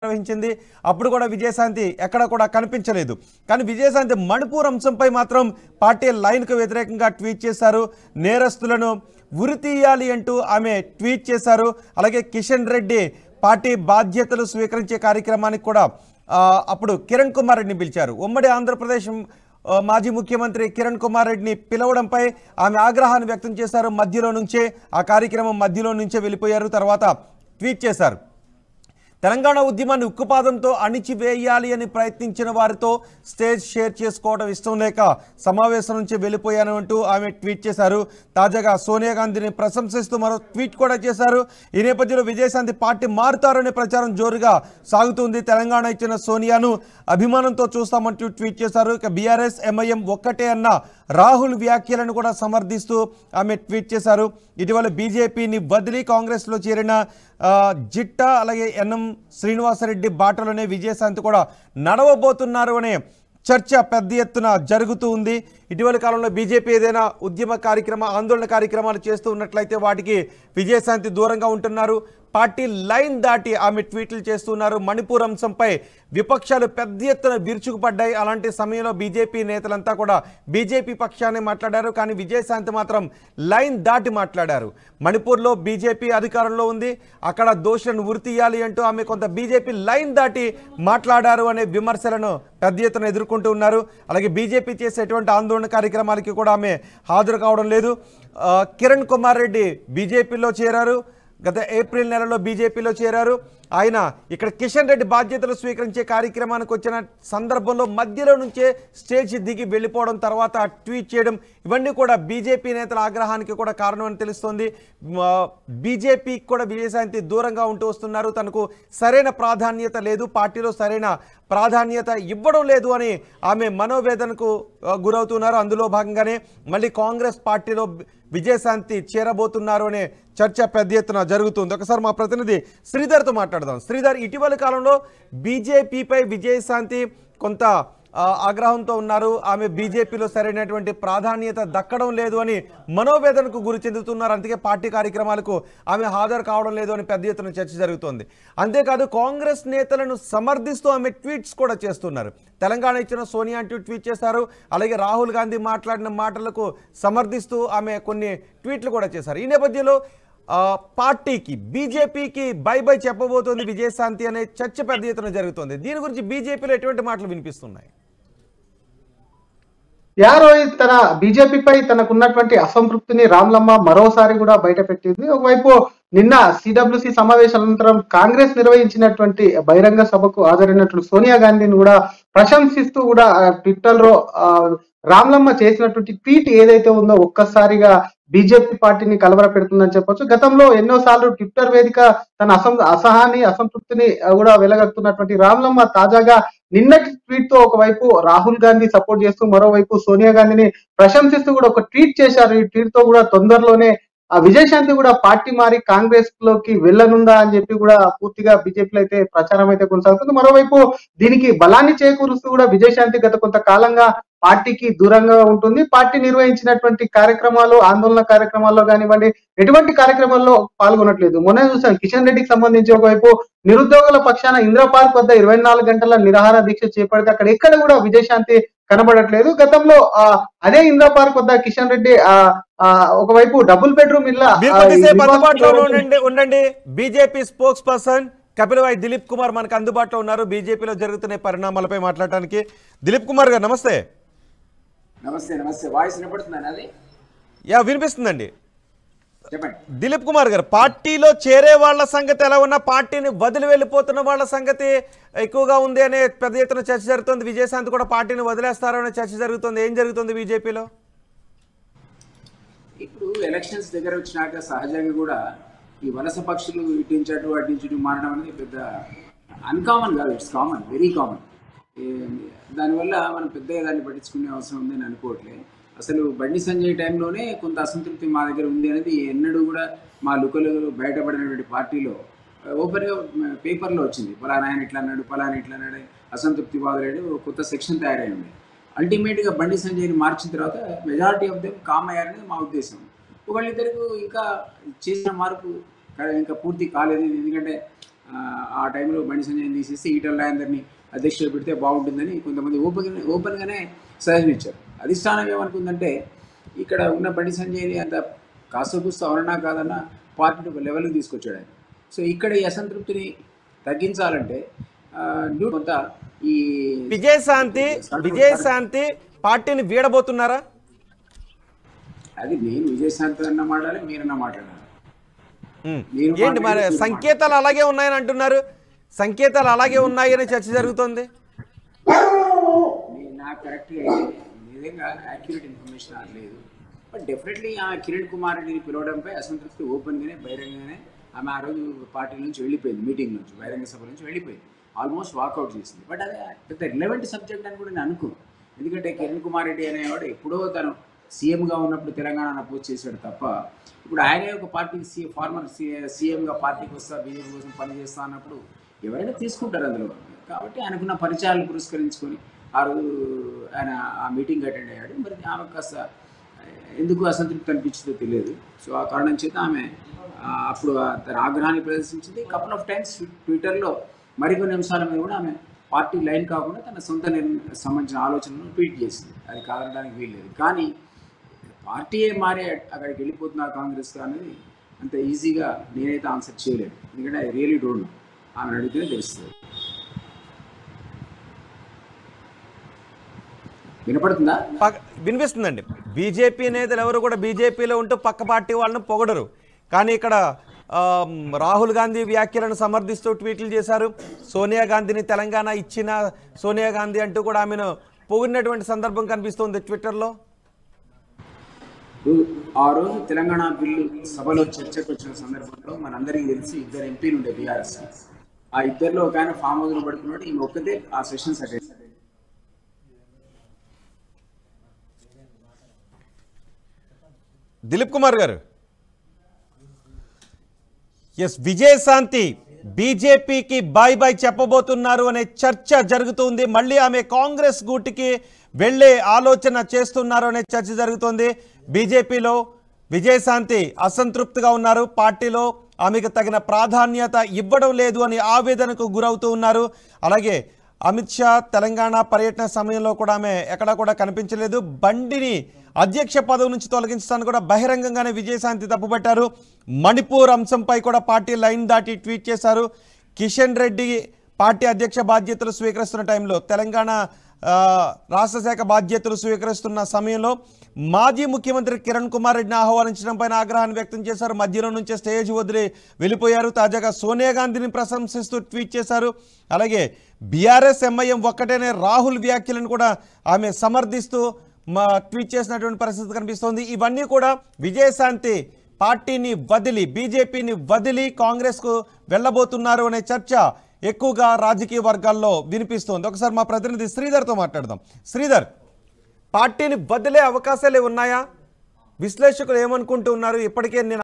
నిర్వహించింది అప్పుడు కూడా విజయశాంతి ఎక్కడ కూడా కనిపించలేదు కానీ విజయశాంతి మణిపూర్ అంశంపై మాత్రం పార్టీ లైన్కు వ్యతిరేకంగా ట్వీట్ చేశారు నేరస్తులను ఉరి తీయాలి అంటూ ఆమె ట్వీట్ చేశారు అలాగే కిషన్ రెడ్డి పార్టీ బాధ్యతలు స్వీకరించే కార్యక్రమానికి కూడా ఆ, అప్పుడు కిరణ్ కుమార్ రెడ్డిని పిలిచారు ఉమ్మడి ఆంధ్రప్రదేశ్ ఆ, మాజీ ముఖ్యమంత్రి కిరణ్ కుమార్ రెడ్డిని పిలవడంపై ఆమె ఆగ్రహాన్ని వ్యక్తం చేశారు మధ్యలో నుంచే ఆ కార్యక్రమం మధ్యలో నుంచే వెళ్ళిపోయారు తర్వాత ట్వీట్ చేశారు తెలంగాణ ఉద్యమాన్ని ఉక్కుపాదంతో అణిచివేయాలి అని ప్రయత్నించిన వారితో స్టేజ్ షేర్ చేసుకోవడం ఇష్టం లేక సమావేశం నుంచి వెళ్ళిపోయాను అంటూ ఆమె ట్వీట్ చేశారు తాజాగా సోనియా గాంధీని ప్రశంసిస్తూ మరో ట్వీట్ కూడా చేశారు ఈ నేపథ్యంలో విజయశాంతి పార్టీ మారుతారనే ప్రచారం జోరుగా సాగుతుంది తెలంగాణ ఇచ్చిన సోనియాను అభిమానంతో చూస్తామంటూ ట్వీట్ చేశారు ఇక బీఆర్ఎస్ ఎంఐఎం ఒక్కటే అన్న రాహుల్ వ్యాఖ్యలను కూడా సమర్థిస్తూ ఆమె ట్వీట్ చేశారు ఇటీవల బీజేపీని వదిలి కాంగ్రెస్లో చేరిన ఆ, జిట్ట అలాగే ఎన్ఎం శ్రీనివాసరెడ్డి బాటలోనే విజయశాంతి కూడా నడవబోతున్నారు అనే చర్చ పెద్ద ఎత్తున జరుగుతూ ఉంది ఇటీవల కాలంలో బీజేపీ ఏదైనా ఉద్యమ కార్యక్రమ ఆందోళన కార్యక్రమాలు చేస్తూ ఉన్నట్లయితే వాటికి విజయశాంతి దూరంగా ఉంటున్నారు పార్టీ లైన్ దాటి ఆమె ట్వీట్లు చేస్తున్నారు మణిపూర్ అంశంపై విపక్షాలు పెద్ద ఎత్తున విరుచుకుపడ్డాయి అలాంటి సమయంలో బీజేపీ నేతలంతా కూడా బీజేపీ పక్షాన్ని మాట్లాడారు కానీ విజయశాంతి మాత్రం లైన్ దాటి మాట్లాడారు మణిపూర్లో బీజేపీ అధికారంలో ఉంది అక్కడ దోషులను ఉరితీయాలి అంటూ ఆమె కొంత బీజేపీ లైన్ దాటి మాట్లాడారు అనే విమర్శలను పెద్ద ఎత్తున ఎదుర్కొంటూ ఉన్నారు అలాగే బీజేపీ చేసేటువంటి ఆందోళన కార్యక్రమాలకి కూడా ఆమె హాజరు కావడం లేదు ఆ, కిరణ్ కుమార్ రెడ్డి బీజేపీలో చేరారు గత ఏప్రిల్ నెలలో బీజేపీలో చేరారు ఆయన ఇక్కడ కిషన్ రెడ్డి బాధ్యతలు స్వీకరించే కార్యక్రమానికి వచ్చిన సందర్భంలో మధ్యలో నుంచే స్టేజ్ దిగి వెళ్ళిపోవడం తర్వాత ట్వీట్ చేయడం ఇవన్నీ కూడా బీజేపీ నేతల ఆగ్రహానికి కూడా కారణం అని తెలుస్తోంది ఆ, బీజేపీకి కూడా విజయశాంతి దూరంగా ఉంటూ వస్తున్నారు తనకు సరైన ప్రాధాన్యత లేదు పార్టీలో సరైన ప్రాధాన్యత ఇవ్వడం లేదు అని ఆమె మనోవేదనకు ఆ, గురవుతున్నారు అందులో భాగంగానే మళ్ళీ కాంగ్రెస్ పార్టీలో విజయశాంతి చేరబోతున్నారు అనే చర్చ పెద్ద ఎత్తున జరుగుతుంది ఒకసారి మా ప్రతినిధి శ్రీధర్తో మాట్లాడదాం శ్రీధర్ ఇటీవల కాలంలో బీజేపీపై విజయశాంతి కొంత ఆ, ఆగ్రహంతో ఉన్నారు ఆమె బీజేపీలో సరైనటువంటి ప్రాధాన్యత దక్కడం లేదు అని మనోవేదనకు గురి చెందుతున్నారు అందుకే పార్టీ కార్యక్రమాలకు ఆమె హాజరు కావడం లేదు అని పెద్ద ఎత్తున చర్చ జరుగుతోంది అంతేకాదు కాంగ్రెస్ నేతలను సమర్థిస్తూ ఆమె ట్వీట్స్ కూడా చేస్తున్నారు తెలంగాణ ఇచ్చిన సోనియా అంటూ ట్వీట్ చేశారు అలాగే రాహుల్ గాంధీ మాట్లాడిన మాటలకు సమర్థిస్తూ ఆమె కొన్ని ట్వీట్లు కూడా చేశారు ఈ నేపథ్యంలో ఆ, పార్టీకి బీజేపీకి బై బై చెప్పబోతోంది విజయశాంతి అనే చర్చ పెద్ద ఎత్తున జరుగుతోంది దీని గురించి బీజేపీలో ఎటువంటి మాటలు వినిపిస్తున్నాయి యా రోహిత్ తన బీజేపీపై తనకున్నటువంటి అసంతృప్తిని రామ్లమ్మ మరోసారి కూడా బయట పెట్టింది ఒకవైపు నిన్న సిడబ్ల్యూసి సమావేశాల అనంతరం కాంగ్రెస్ నిర్వహించినటువంటి బహిరంగ సభకు హాజరైనట్లు సోనియా గాంధీని కూడా ప్రశంసిస్తూ కూడా ఆ, ట్విట్టర్ లో ఆ, రామ్లమ్మ చేసినటువంటి ట్వీట్ ఏదైతే ఉందో ఒక్కసారిగా బీజేపీ పార్టీని కలవర పెడుతుందని చెప్పొచ్చు గతంలో ఎన్నోసార్లు ట్విట్టర్ వేదిక తన అసం అసహాని అసంతృప్తిని ఆ, కూడా వెలగక్కుతున్నటువంటి రామ్లమ్మ తాజాగా నిన్నటి ట్వీట్ తో ఒకవైపు రాహుల్ గాంధీ సపోర్ట్ చేస్తూ మరోవైపు సోనియా గాంధీని ప్రశంసిస్తూ కూడా ఒక ట్వీట్ చేశారు ఈ ట్వీట్ తో కూడా తొందరలోనే ఆ విజయశాంతి కూడా పార్టీ మారి కాంగ్రెస్ లోకి వెళ్ళనుందా అని చెప్పి కూడా పూర్తిగా బీజేపీలో అయితే ప్రచారం అయితే కొనసాగుతుంది మరోవైపు దీనికి బలాన్ని చేకూరుస్తూ కూడా విజయశాంతి గత కొంతకాలంగా పార్టీకి దూరంగా ఉంటుంది పార్టీ నిర్వహించినటువంటి కార్యక్రమాలు ఆందోళన కార్యక్రమాల్లో కానివ్వండి ఎటువంటి కార్యక్రమాల్లో పాల్గొనట్లేదు మొన్న చూసాం కిషన్ రెడ్డికి సంబంధించి ఒకవైపు నిరుద్యోగుల పక్షాన ఇంద్ర పార్క్ వద్ద ఇరవై నాలుగు గంటల నిరాహార దీక్ష చేపడితే అక్కడ ఎక్కడ కూడా విజయశాంతి కనబడట్లేదు గతంలో ఆ అదే ఇంద్ర పార్క్ వద్ద కిషన్ రెడ్డి ఆ ఆ, ఒకవైపు డబుల్ బెడ్రూమ్ ఇళ్ళ మీరు ఆ, కొద్దిసేపు నివాసం అందుబాటులో ఎవరైతే- ఉండండి ఉండండి BJP spokesperson Kapilavai Dileep Kumar మనకు అందుబాటులో ఉన్నారు బీజేపీలో జరుగుతున్న పరిణామాలపై మాట్లాడటానికి దిలీప్ కుమార్ గారు నమస్తే నమస్తే నమస్తే వాయిస్ వినపడుతుందా అది యా వినిపిస్తుందండి చెప్పండి దిలీప్ కుమార్ గారు పార్టీలో చేరే వాళ్ళ సంగతి ఎలా ఉన్నా పార్టీని వదిలి వెళ్ళిపోతున్న వాళ్ళ సంగతి ఎక్కువగా ఉంది అనే పెద్ద ఎత్తున చర్చ జరుగుతుంది విజయశాంతి కూడా పార్టీని వదిలేస్తారో అనే చర్చ జరుగుతుంది ఏం జరుగుతుంది బీజేపీలో ఇప్పుడు ఎలక్షన్స్ దగ్గర వచ్చినాక సహజంగా కూడా ఈ వలస పక్షులు ఇటు నుంచి అటు అటు నుంచి ఇటు మారడం అనేది పెద్ద అన్కామన్ కాదు ఇట్స్ కామన్ వెరీ కామన్ దానివల్ల మనం పెద్దగా దాన్ని పట్టించుకునే అవసరం ఉందని అనుకోవట్లే అసలు బండి సంజయ్ టైంలోనే కొంత అసంతృప్తి మా దగ్గర ఉంది అనేది ఎన్నడూ కూడా మా లుకలు బయటపడినటువంటి పార్టీలో ఓపెన్గా పేపర్లో వచ్చింది పలానా ఆయన ఇట్లా అన్నాడు పలానా ఇట్లా అన్నాడు అసంతృప్తి బాధలేడు కొత్త సెక్షన్ తయారై ఉంది అల్టిమేట్గా బండి సంజయ్ని మార్చిన తర్వాత మెజారిటీ ఆఫ్ దెమ్ కామ్ అయ్యారనేది మా ఉద్దేశం ఒకళ్ళిద్దరికి ఇంకా చేసిన మార్పు కా- ఇంకా పూర్తి కాలేదు ఎందుకంటే ఆ, ఆ టైంలో బండి సంజయ్ తీసేసి ఈటల రాజేందర్ని అధ్యక్షుడు పెడితే బాగుంటుందని కొంతమంది ఓపెన్ ఓపెన్గానే సజెషన్ ఇచ్చారు అధిష్టానం ఏమనుకుందంటే ఇక్కడ ఉన్న బండి సంజయ్ని అంత కాస్త కూస్త అవునన్నా కాదన్నా పార్టీ ఒక లెవెల్కి తీసుకొచ్చాడు ఆయన సో ఇక్కడ ఈ అసంతృప్తిని తగ్గించాలంటే ఆ, న్యూ కొంత ఈ విజయశాంతి విజయశాంతి పార్టీని వీడబోతున్నారా అది నేను విజయశాంతి అన్న మాట్లాడాలి మీరన్నా మాట్లాడాలి ఉమ్. మీరు ఏంటి మరి మాట్లాడేది సంకేతాలు అలాగే ఉన్నాయని అంటున్నారు సంకేతాలు అలాగే ఉన్నాయని చర్చ జరుగుతోంది నేను నాకు కరెక్ట్గా నిజంగా యాక్యురేట్ ఇన్ఫర్మేషన్ అది లేదు బట్ డెఫినెట్లీ ఆ కిరణ్ కుమార్ రెడ్డిని పిలవడంపై అసంతృప్తి ఓపెన్గానే బహిరంగంగానే ఆమె ఆ రోజు పార్టీ నుంచి వెళ్ళిపోయింది మీటింగ్ నుంచి బహిరంగ సభ నుంచి వెళ్ళిపోయింది ఆల్మోస్ట్ వాకౌట్ చేసింది బట్ అదే పెద్ద రిలవెంట్ సబ్జెక్ట్ అని కూడా నేను అనుకోను ఎందుకంటే కిరణ్ కుమార్ రెడ్డి అనేవాడు ఎప్పుడో తను సీఎంగా ఉన్నప్పుడు తెలంగాణ అపోజ్ చేశాడు తప్ప ఇప్పుడు ఆయనే ఒక పార్టీకి సీ ఫార్మర్ సీఎంగా పార్టీకి వస్తా బీజేపీ కోసం పనిచేస్తా అన్నప్పుడు ఎవరైనా తీసుకుంటారు అందులో కాబట్టి ఆయనకున్న పరిచయాలు పురస్కరించుకొని ఆ రోజు ఆయన ఆ మీటింగ్ అటెండ్ అయ్యాడు మరి ఆమె కాస్త ఎందుకు అసంతృప్తి అనిపించిందో తెలియదు సో ఆ కారణం చేత ఆమె ఆ, అప్పుడు ఆ తన ఆగ్రహాన్ని ప్రదర్శించింది కపుల్ ఆఫ్ టైమ్స్ ట్విట్టర్లో మరికొన్ని అంశాల మీద కూడా ఆమె పార్టీ లైన్ కాకుండా తన సొంత నిర్ణ- సంబంధించిన ఆలోచనలను ట్వీట్ చేసింది అది కాదనడానికి వీల్లేదు కానీ పార్టీయే మారి అక్కడికి వెళ్ళిపోతున్నారు కాంగ్రెస్ అనేది అంత ఈజీగా నేనైతే ఆన్సర్ చేయలేను ఎందుకంటే ఐ రియలీ డోంట్ నో ఆమె అడిగితేనే తెలుస్తుంది వినపడుతుందా పక్క- వినిపిస్తుందండి బీజేపీ నేతలు ఎవరు కూడా బీజేపీలో ఉంటూ పక్క పార్టీ వాళ్ళని పొగడరు కానీ ఇక్కడ ఆ, రాహుల్ గాంధీ వ్యాఖ్యలను సమర్థిస్తూ ట్వీట్లు చేశారు సోనియా గాంధీని తెలంగాణ ఇచ్చిన సోనియా గాంధీ అంటూ కూడా ఆమెను పొగిడినటువంటి సందర్భం కనిపిస్తుంది ట్విట్టర్లో రో- ఆ రోజు తెలంగాణ బిల్లు సభలో చర్చకు వచ్చిన సందర్భంలో మనందరికీ తెలిసి ఇద్దరు ఎంపీలు ఉండే బీఆర్ఎస్ ఆ ఇద్దరిలో ఒక ఆయన ఫామ్ హౌస్ లో పడుకున్నాడు ఈమె ఒక్కతే ఆ సెషన్స్ అటెండ్ దిలీప్ కుమార్ గారు ఎస్ విజయశాంతి బీజేపీకి బాయ్ బాయ్ చెప్పబోతున్నారు అనే చర్చ జరుగుతుంది మళ్ళీ ఆమె కాంగ్రెస్ గూటికి వెళ్ళే ఆలోచన చేస్తున్నారు అనే చర్చ జరుగుతుంది బీజేపీలో విజయశాంతి అసంతృప్తిగా ఉన్నారు పార్టీలో ఆమెకు తగిన ప్రాధాన్యత ఇవ్వడం లేదు అని ఆవేదనకు గురవుతూ ఉన్నారు అలాగే అమిత్ షా తెలంగాణ పర్యటన సమయంలో కూడా ఆమె ఎక్కడా కూడా కనిపించలేదు బండిని అధ్యక్ష పదవి నుంచి తొలగించడానికి కూడా బహిరంగంగానే విజయశాంతి తప్పుపట్టారు మణిపూర్ అంశంపై కూడా పార్టీ లైన్ దాటి ట్వీట్ చేశారు కిషన్ రెడ్డి పార్టీ అధ్యక్ష బాధ్యతలు స్వీకరిస్తున్న టైంలో తెలంగాణ ఆ, రాష్ట్ర శాఖ బాధ్యతలు స్వీకరిస్తున్న సమయంలో మాజీ ముఖ్యమంత్రి కిరణ్ కుమార్ రెడ్డిని ఆహ్వానించడం పైన ఆగ్రహాన్ని వ్యక్తం చేశారు మధ్యలో నుంచే స్టేజ్ వదిలి వెళ్ళిపోయారు తాజాగా సోనియా గాంధీని ప్రశంసిస్తూ ట్వీట్ చేశారు అలాగే బీఆర్ఎస్ ఎంఐఎం ఒక్కటేనే రాహుల్ వ్యాఖ్యలను కూడా ఆమె సమర్థిస్తూ మా ట్వీట్ చేసినటువంటి పరిస్థితి కనిపిస్తోంది ఇవన్నీ కూడా విజయశాంతి పార్టీని వదిలి బీజేపీని వదిలి కాంగ్రెస్కు వెళ్ళబోతున్నారు అనే చర్చ ఎక్కువగా రాజకీయ వర్గాల్లో వినిపిస్తోంది ఒకసారి మా ప్రతినిధి శ్రీధర్తో మాట్లాడదాం శ్రీధర్ పార్టీని వదిలే అవకాశాలు ఉన్నాయా విశ్లేషకులు ఏమనుకుంటూ ఉన్నారు ఇప్పటికే నేను